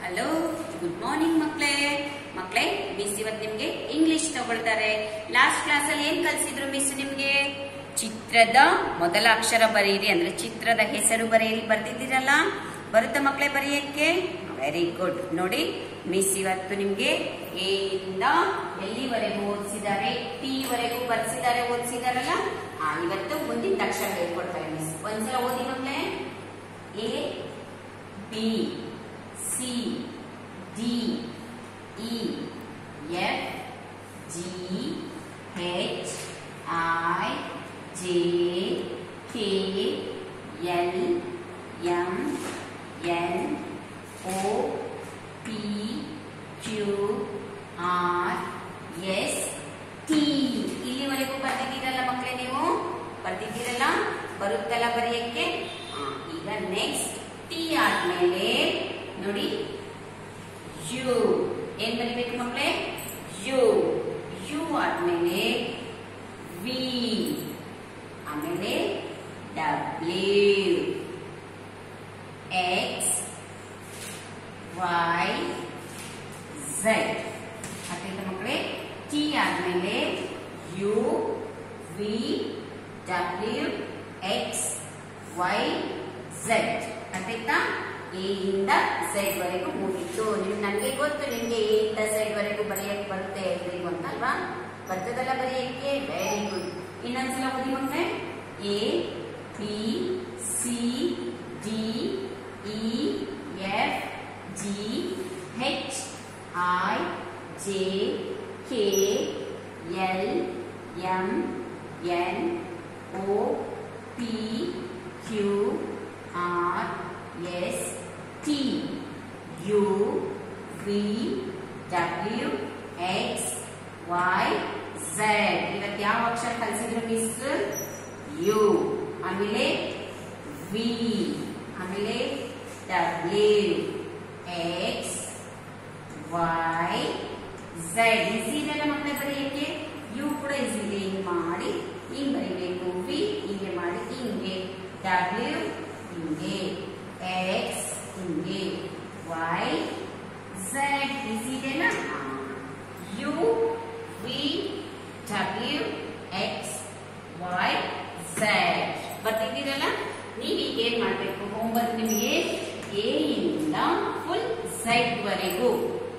hello good morning ಮಕ್ಕಳೇ ಮಕ್ಕಳೇ miss ಇವತ್ತು ನಿಮ್ಗೆ ಇಂಗ್ಲಿಷ್ ತಗೊಳ್ತಾರೆ ಲಾಸ್ಟ್ ಕ್ಲಾಸ್ ಅಲ್ಲಿ ಏನ್ ಕಲ್ಸಿದ್ರು ಮಿಸ್ ನಿಮ್ಗೆ ಚಿತ್ರದ ಮೊದಲ ಅಕ್ಷರ ಬರೆಯಿರಿ ಅಂದ್ರೆ ಚಿತ್ರದ ಹೆಸರು ಬರೆಯಿರಿ ಬರ್ದಿದ್ದೀರಲ್ಲ ಬರುತ್ತಾ ಮಕ್ಕಳೇ ಬರೆಯಕ್ಕೆ ವೆರಿ ಗುಡ್ ನೋಡಿ ಮಿಸ್ ಇವತ್ತು ನಿಮ್ಗೆ ಎ ಇಂದ ಎಲ್ಲಿವರೆಗೂ ಓದಿಸಿದ್ದಾರೆ ಟಿ ವರೆಗೂ ಬರ್ಸಿದ್ದಾರೆ ಓದಿಸಿದಾರಲ್ಲ ಆ ಇವತ್ತು ಮುಂದಿನ ಅಕ್ಷರ ಹೇಳ್ಕೊಡ್ತಾರೆ ಮಿಸ್ ಒಂದ್ಸಲ ಓದಿ ಮಕ್ಕಳೇ A B C D E F G H I J K L M N O P Q R S T ಇಲ್ಲಿವರೆಗೂ ಬರ್ದಿದ್ದೀರಲ್ಲ ಮಕ್ಕಳೇ ನೀವು ಬರ್ದಿದ್ದೀರಲ್ಲ ಬರುತ್ತಲ್ಲ ಬರೆಯಕ್ಕೆ ಆ, ಈಗ ನೆಕ್ಸ್ಟ್ ಟಿ ಆದ್ಮೇಲೆ ನೋಡಿ ಯು ಏನ್ ಬರಿಬೇಕು ಮಕ್ಕಳೇ ಯು ಯು ಆದ್ಮೇಲೆ ವಿ ಆಮೇಲೆ ಡಬ್ಲ್ಯೂ ಎಕ್ಸ್ ವೈ ಝೆಡ್ ಅರ್ಥಾಯ್ತಾ ಮಕ್ಕಳೇ ಟಿ ಆದ್ಮೇಲೆ U V W X Y Z ಅರ್ಥಾಯ್ತಾ ಎ ಇಂದ ಝೆಡ್ ವರೆಗೂ ಮುಗಿತು ನಿಮ್ ನನಗೆ ಗೊತ್ತು ನಿಮ್ಗೆ ಎ ಇಂದ ಝೆಡ್ ವರೆಗೂ ಬರೆಯಕ್ ಬರುತ್ತೆ ಎಲ್ರಿಗೂ ಅಂತ ಅಲ್ವಾ ಬರ್ತದಲ್ಲ ಬರೆಯಕ್ಕೆ ವೆರಿ ಗುಡ್ ಇನ್ನೊಂದ್ಸಲ ಓದಿ ಮಕ್ಕಳೇ A B C D E F G H I J K L M N O P Q R S T U V W X Y Z ಇವತ್ತು ಯಾವ ಅಕ್ಷರ ಕಲಿಸಿದ್ರು ಮಿಸ್ ಯು ಆಮೇಲೆ ವಿ ಆಮೇಲೆ W X Y Z easy ಇದೆಲ್ಲ ಮಕ್ಕಳೇ ಬರೆಯಕ್ಕೆ you ಕೂಡ easy ಇದೆ ಹಿಂಗೆ ಮಾಡಿ ಹಿಂಗ್ ಬರಿಬೇಕು ವಿ ಹಿಂಗೆ ಮಾಡಿ ಹಿಂಗೆ ಡಬ್ಲ್ಯೂ ಹಿಂಗೆ ಎಕ್ಸ್ ಹಿಂಗೆ ವೈ ಝೆಡ್ ಈಸಿ ಇದೆಲ್ಲ U V W X Y Z ಬರ್ತಿದ್ದೀರಲ್ಲ ನೀವೀಗ ಏನ್ ಮಾಡ್ಬೇಕು ಹೋಮ್ವರ್ಕ್ ನಿಮಗೆ ಎ ಇಂದ ಫುಲ್ ಝೆಡ್ ವರೆಗೂ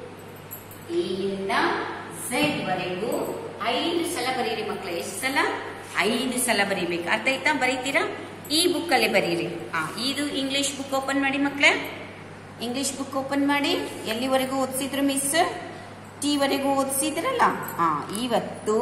ಎ ಇಂದ ಝೆಡ್ ವರೆಗೂ ಐದು ಸಲ ಬರೀರಿ ಮಕ್ಕಳು ಎಷ್ಟು ಸಲ ಐದು ಸಲ ಬರೀಬೇಕು ಅರ್ಥ ಆಯ್ತಾ ಬರೀತೀರಾ ಈ ಬುಕ್ ಅಲ್ಲಿ ಬರೀರಿ ಆ ಇದು ಇಂಗ್ಲಿಷ್ ಬುಕ್ ಓಪನ್ ಮಾಡಿ ಮಕ್ಕಳೇ ಇಂಗ್ಲಿಷ್ ಬುಕ್ ಓಪನ್ ಮಾಡಿ ಎಲ್ಲಿವರೆಗೂ ಓದಿಸಿದ್ರು ಮಿಸ್ ಟಿ ವರೆಗೂ ಓದಿಸಿದ್ರಲ್ಲ ಆ ಇವತ್ತು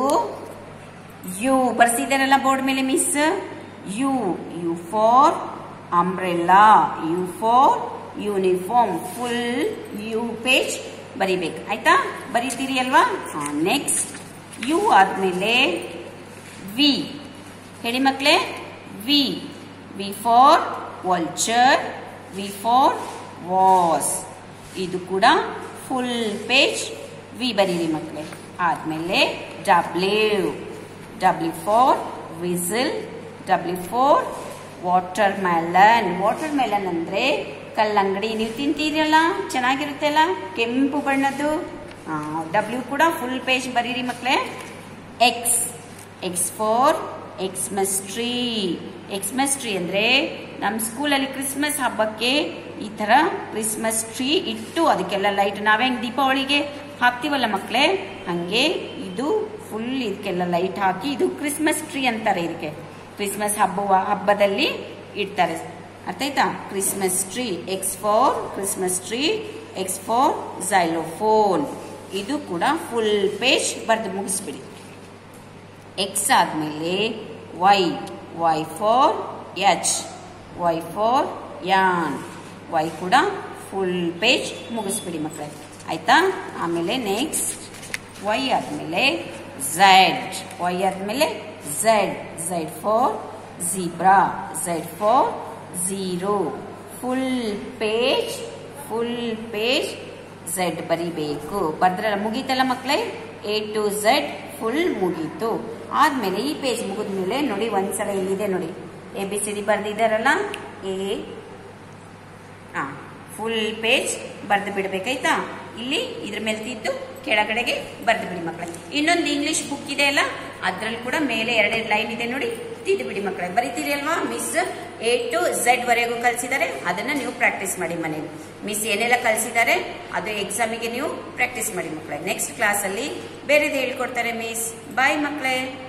ಯು ಬರ್ಸಿದಾರಲ್ಲ ಬೋರ್ಡ್ ಮೇಲೆ miss U U for umbrella U for uniform full U page ಬರಿಬೇಕು ಆಯ್ತಾ ಬರೀತೀರಿ ಅಲ್ವಾ ನೆಕ್ಸ್ಟ್ ಯು ಆದ್ಮೇಲೆ ವಿ ಹೇಳಿ ಮಕ್ಕಳೇ V V for vulture V for vase ಇದು ಕೂಡ ಫುಲ್ ಪೇಜ್ ವಿ ಬರೀರಿ ಮಕ್ಕಳೇ ಆದ್ಮೇಲೆ W W for whistle W for watermelon watermelon ಅಂದ್ರೆ ಕಲ್ಲಂಗಡಿ ನೀವು ತಿಂತೀರಲ್ಲ ಚೆನ್ನಾಗಿರುತ್ತಲ್ಲ ಕೆಂಪು ಬಣ್ಣದ್ದು ಡಬ್ಲ್ಯೂ ಕೂಡ ಫುಲ್ ಪೇಜ್ ಬರೀರಿ ಮಕ್ಕಳೇ X X for Xmas tree Xmas tree ಅಂದ್ರೆ ನಮ್ಮ ಸ್ಕೂಲಲ್ಲಿ ಕ್ರಿಸ್ಮಸ್ ಹಬ್ಬಕ್ಕೆ ಈ ತರ ಕ್ರಿಸ್ಮಸ್ ಟ್ರೀ ಇಟ್ಟು ಅದಕ್ಕೆಲ್ಲ ಲೈಟ್ ನಾವೇ ಹೆಂಗ್ ದೀಪಾವಳಿಗೆ ಹಾಕ್ತಿವಲ್ಲ ಮಕ್ಕಳೇ ಹಂಗೆ ಇದು ಫುಲ್ ಇದಕ್ಕೆಲ್ಲ ಲೈಟ್ ಹಾಕಿ ಇದು ಕ್ರಿಸ್ಮಸ್ ಟ್ರೀ ಅಂತಾರೆ ಇದಕ್ಕೆ ಕ್ರಿಸ್ಮಸ್ ಹಬ್ಬ ಹಬ್ಬದಲ್ಲಿ ಇಡ್ತಾರೆ ಅರ್ಥ ಆಯ್ತಾ Christmas tree X for Christmas tree X for xylophone ಇದು ಕೂಡ ಫುಲ್ ಪೇಜ್ ಬರೆದು ಮುಗಿಸ್ಬಿಡಿ ಎಕ್ಸ್ ಆದ್ಮೇಲೆ Y Y for H Y for yarn Y ಕೂಡ ಫುಲ್ ಪೇಜ್ ಮುಗಿಸ್ಬಿಡಿ ಮಕ್ಕಳೇ ಆಯ್ತಾ ಆಮೇಲೆ ನೆಕ್ಸ್ಟ್ ವೈ ಆದ್ಮೇಲೆ ಝೆಡ್ ವೈ ಆದ್ಮೇಲೆ Z Z for zebra Z for zero full page full page Z ಬರಿಬೇಕು ಬರ್ದ್ರಲ್ಲ ಮುಗೀತಲ್ಲ ಮಕ್ಕಳೇ ಎ ಟು ಝೆಡ್ ಫುಲ್ ಮುಗೀತು ಆದ್ಮೇಲೆ ಈ ಪೇಜ್ ಮುಗಿದ್ಮೇಲೆ ನೋಡಿ ಒಂದ್ಸಲ ಇಲ್ಲಿದೆ ನೋಡಿ ಎ ಬಿ ಸಿ ಡಿ ಬರ್ದಿದ್ದಾರಲ್ಲ ಎ ಫುಲ್ ಪೇಜ್ ಬರೆದು ಬಿಡ್ಬೇಕಾಯ್ತಾ ಇಲ್ಲಿ ಇದ್ರ ಮೇಲೆ ತಿದ್ದು ಕೆಳಗಡೆಗೆ ಬರೆದು ಬಿಡಿ ಮಕ್ಕಳೇ ಇನ್ನೊಂದು ಇಂಗ್ಲಿಷ್ ಬುಕ್ ಇದೆ ಅಲ್ಲ ಅದ್ರಲ್ಲಿ ಕೂಡ ಮೇಲೆ ಎರಡೆರಡು ಲೈನ್ ಇದೆ ನೋಡಿ ತಿದ್ದು ಬಿಡಿ ಮಕ್ಕಳೇ ಬರೀತೀರಿ ಅಲ್ವಾ ಮಿಸ್ ಎ ಟು ಝೆಡ್ ವರೆಗೂ ಕಲಿಸಿದ್ದಾರೆ ಅದನ್ನ ನೀವು ಪ್ರಾಕ್ಟೀಸ್ ಮಾಡಿ ಮನೇಲಿ ಮಿಸ್ ಏನೆಲ್ಲ ಕಲಿಸಿದ್ದಾರೆ ಅದು ಎಕ್ಸಾಮಿಗೆ ನೀವು ಪ್ರಾಕ್ಟೀಸ್ ಮಾಡಿ ಮಕ್ಕಳೇ ನೆಕ್ಸ್ಟ್ ಕ್ಲಾಸಲ್ಲಿ ಬೇರೆದು ಹೇಳ್ಕೊಡ್ತಾರೆ ಮಿಸ್ ಬಾಯ್ ಮಕ್ಕಳೇ